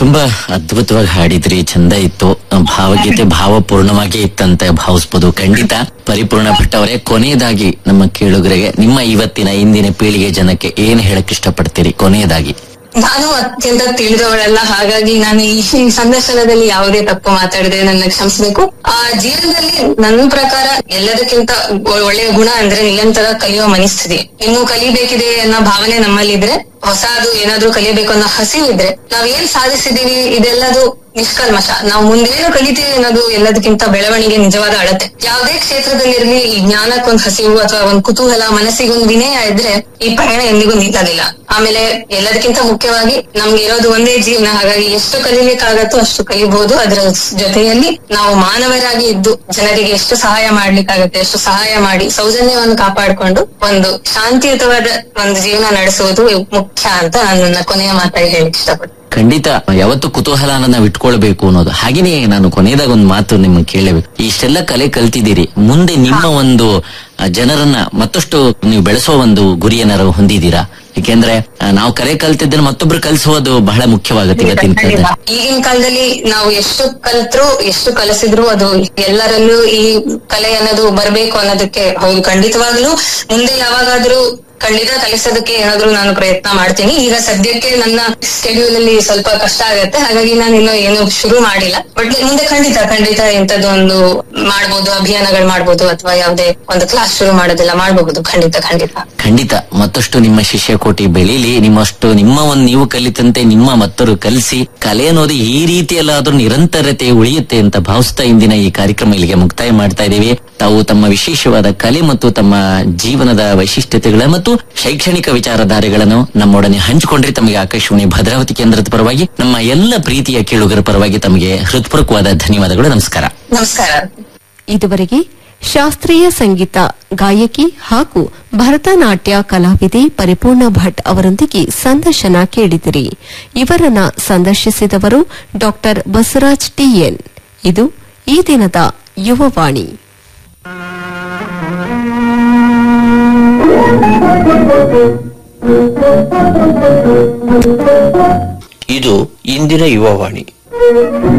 ತುಂಬಾ ಅದ್ಭುತವಾಗಿ ಹಾಡಿದ್ರಿ ಚಂದ ಇತ್ತು ಭಾವಗೀತೆ ಭಾವಪೂರ್ಣವಾಗಿ ಇತ್ತಂತೆ ಭಾವಿಸ್ಬೋದು ಖಂಡಿತ ಪರಿಪೂರ್ಣ ಭಟ್ ಅವರೇ ಕೊನೆಯದಾಗಿ ನಮ್ಮ ಕೇಳುಗರಿಗೆ ನಿಮ್ಮ ಇವತ್ತಿನ ಇಂದಿನ ಪೀಳಿಗೆ ಜನಕ್ಕೆ ಏನ್ ಹೇಳಕ್ ಇಷ್ಟಪಡ್ತೀರಿ ಕೊನೆಯದಾಗಿ ನಾನು ಅತ್ಯಂತ ತಿಳಿದವಳಲ್ಲ ಹಾಗಾಗಿ ನಾನು ಈ ಸಂದರ್ಶನದಲ್ಲಿ ಯಾವುದೇ ತಪ್ಪು ಮಾತಾಡದೆ ನನ್ನ ಕ್ಷಮಿಸಬೇಕು ಆ ಜೀವನದಲ್ಲಿ ನನ್ನ ಪ್ರಕಾರ ಎಲ್ಲದಕ್ಕಿಂತ ಒ- ಒಳ್ಳೆಯ ಗುಣ ಅಂದ್ರೆ ನಿರಂತರ ಕಲಿಯುವ ಮನಸ್ಥಿತಿ ಇನ್ನು ಕಲಿಬೇಕಿದೆ ಅನ್ನೋ ಭಾವನೆ ನಮ್ಮಲ್ಲಿದ್ರೆ ಹೊಸದು ಏನಾದ್ರೂ ಕಲಿಯಬೇಕು ಅನ್ನೋ ಹಸಿವಿದ್ರೆ ನಾವ್ ಏನ್ ಸಾಧಿಸಿದೀವಿ ಇದೆಲ್ಲದು ನಿಷ್ಕಲ್ಮಶ ನಾವು ಮುಂದೇನು ಕಲಿತೀವಿ ಅನ್ನೋದು ಎಲ್ಲದಕ್ಕಿಂತ ಬೆಳವಣಿಗೆ ನಿಜವಾದ ಅಳತೆ ಯಾವುದೇ ಕ್ಷೇತ್ರದಲ್ಲಿರ್ಲಿ ಈ ಜ್ಞಾನಕ್ಕೊಂದ್ ಹಸಿವು ಅಥವಾ ಒಂದ್ ಕುತೂಹಲ ಮನಸ್ಸಿಗೊಂದ್ ವಿನಯ ಇದ್ರೆ ಈ ಪಯಣ ಎಂದಿಗೂ ನಿಲ್ಲೋದಿಲ್ಲ ಆಮೇಲೆ ಎಲ್ಲದಕ್ಕಿಂತ ಮುಖ್ಯವಾಗಿ ನಮ್ಗೆ ಇರೋದು ಒಂದೇ ಜೀವನ ಹಾಗಾಗಿ ಎಷ್ಟು ಕಲಿಲಿಕ್ಕಾಗತ್ತೋ ಅಷ್ಟು ಕಲಿಬಹುದು ಅದರ ಜೊತೆಯಲ್ಲಿ ನಾವು ಮಾನವರಾಗಿ ಇದ್ದು ಜನರಿಗೆ ಎಷ್ಟು ಸಹಾಯ ಮಾಡ್ಲಿಕ್ಕಾಗತ್ತೆ ಎಷ್ಟು ಸಹಾಯ ಮಾಡಿ ಸೌಜನ್ಯವನ್ನು ಕಾಪಾಡಿಕೊಂಡು ಒಂದು ಶಾಂತಿಯುತವಾದ ಒಂದು ಜೀವನ ನಡೆಸುವುದು ಮುಖ್ಯ ಅಂತ ನಾನು ನನ್ನ ಕೊನೆಯ ಮಾತಾಗಿ ಹೇಳಿಕ್ ಇಷ್ಟಪಡ್ತೀನಿ ಖಂಡಿತ ಯಾವತ್ತು ಕುತೂಹಲನ ನಾವು ಇಟ್ಕೊಳ್ಬೇಕು ಅನ್ನೋದು ಹಾಗೇನೆ ನಾನು ಕೊನೆಯದಾಗ ಒಂದು ಮಾತು ನಿಮ್ಗೆ ಕೇಳಬೇಕು ಇಷ್ಟೆಲ್ಲ ಕಲೆ ಕಲ್ತಿದ್ದೀರಿ ಮುಂದೆ ನಿಮ್ಮ ಒಂದು ಆ, ಜನರನ್ನ ಮತ್ತಷ್ಟು ನೀವು ಬೆಳೆಸೋ ಒಂದು ಗುರಿಯನ್ನಾರು ಹೊಂದಿದ್ದೀರಾ ಯಾಕೆಂದ್ರೆ ಆ, ನಾವು ಕಲೆ ಕಲ್ತಿದ್ರೆ ಮತ್ತೊಬ್ರು ಕಲಿಸೋದು ಬಹಳ ಮುಖ್ಯವಾಗುತ್ತೆ ಇವತ್ತಿನ ಕಾಲದಲ್ಲಿ ಈಗಿನ ಕಾಲದಲ್ಲಿ ನಾವು ಎಷ್ಟು ಕಲ್ತ್ರು ಎಷ್ಟು ಕಲಿಸಿದ್ರು ಅದು ಎಲ್ಲರಲ್ಲೂ ಈ ಕಲೆ ಅನ್ನೋದು ಬರ್ಬೇಕು ಅನ್ನೋದಕ್ಕೆ ಹೌದು ಖಂಡಿತವಾಗ್ಲೂ ಮುಂದೆ ಯಾವಾಗಾದ್ರೂ ಖಂಡಿತ ಕಲಿಸೋದಕ್ಕೆ ಏನಾದ್ರೂ ನಾನು ಪ್ರಯತ್ನ ಮಾಡ್ತೀನಿ ಈಗ ಸದ್ಯಕ್ಕೆ ನನ್ನ ಸ್ಕೆಡ್ಯೂಲ್ ಅಲ್ಲಿ ಸ್ವಲ್ಪ ಕಷ್ಟ ಆಗತ್ತೆ ಹಾಗಾಗಿ ನಾನು ಇನ್ನು ಏನು ಶುರು ಮಾಡಿಲ್ಲ ಬಟ್ ಮುಂದೆ ಖಂಡಿತ ಖಂಡಿತ ಇಂಥದ್ದು ಒಂದು ಮಾಡ್ಬೋದು ಅಭಿಯಾನಗಳು ಮಾಡ್ಬೋದು ಅಥವಾ ಯಾವುದೇ ಒಂದು ಕ್ಲಾಸ್ ಶುರು ಮಾಡೋದೆಲ್ಲ ಮಾಡಬಹುದು ಖಂಡಿತ ಖಂಡಿತ ಖಂಡಿತ ಮತ್ತಷ್ಟು ನಿಮ್ಮ ಶಿಷ್ಯಕೋಟಿ ಬೆಳೀಲಿ ನಿಮ್ಮಷ್ಟು ನಿಮ್ಮ ಒಂದು ನೀವು ಕಲಿತಂತೆ ನಿಮ್ಮ ಮತ್ತರು ಕಲಿಸಿ ಕಲೆ ಅನ್ನೋದು ಈ ರೀತಿಯಲ್ಲಾದ್ರೂ ನಿರಂತರತೆ ಉಳಿಯುತ್ತೆ ಅಂತ ಭಾವಿಸ್ತಾ ಇಂದಿನ ಈ ಕಾರ್ಯಕ್ರಮ ಇಲ್ಲಿಗೆ ಮುಕ್ತಾಯ ಮಾಡ್ತಾ ಇದ್ದೀವಿ ತಾವು ತಮ್ಮ ವಿಶೇಷವಾದ ಕಲೆ ಮತ್ತು ತಮ್ಮ ಜೀವನದ ವೈಶಿಷ್ಟ್ಯತೆಗಳ ಮತ್ತು ಶೈಕ್ಷಣಿಕ ವಿಚಾರಧಾರೆಗಳನ್ನು ನಮ್ಮೊಡನೆ ಹಂಚಿಕೊಂಡ್ರೆ ತಮಗೆ ಆಕಾಶವಾಣಿ ಭದ್ರಾವತಿ ಕೇಂದ್ರದ ಪರವಾಗಿ ನಮ್ಮ ಎಲ್ಲ ಪ್ರೀತಿಯ ಕೇಳುಗರ ಪರವಾಗಿ ತಮಗೆ ಹೃತ್ಪೂರ್ವಕವಾದ ಧನ್ಯವಾದಗಳು ನಮಸ್ಕಾರ ನಮಸ್ಕಾರ ಇದುವರೆಗೆ ಶಾಸ್ತ್ರೀಯ ಸಂಗೀತ ಗಾಯಕಿ ಹಾಗೂ ಭರತನಾಟ್ಯ ಕಲಾವಿದೆ ಪರಿಪೂರ್ಣ ಭಟ್ ಅವರೊಂದಿಗೆ ಸಂದರ್ಶನ ಕೇಳಿದಿರಿ ಇವರನ್ನ ಸಂದರ್ಶಿಸಿದವರು ಡಾ ಬಸವರಾಜ್ ಟಿಎನ್ ಇದು ಈ ದಿನದ ಯುವವಾಣಿ ಇದು ಇಂದಿನ ಯುವವಾಣಿ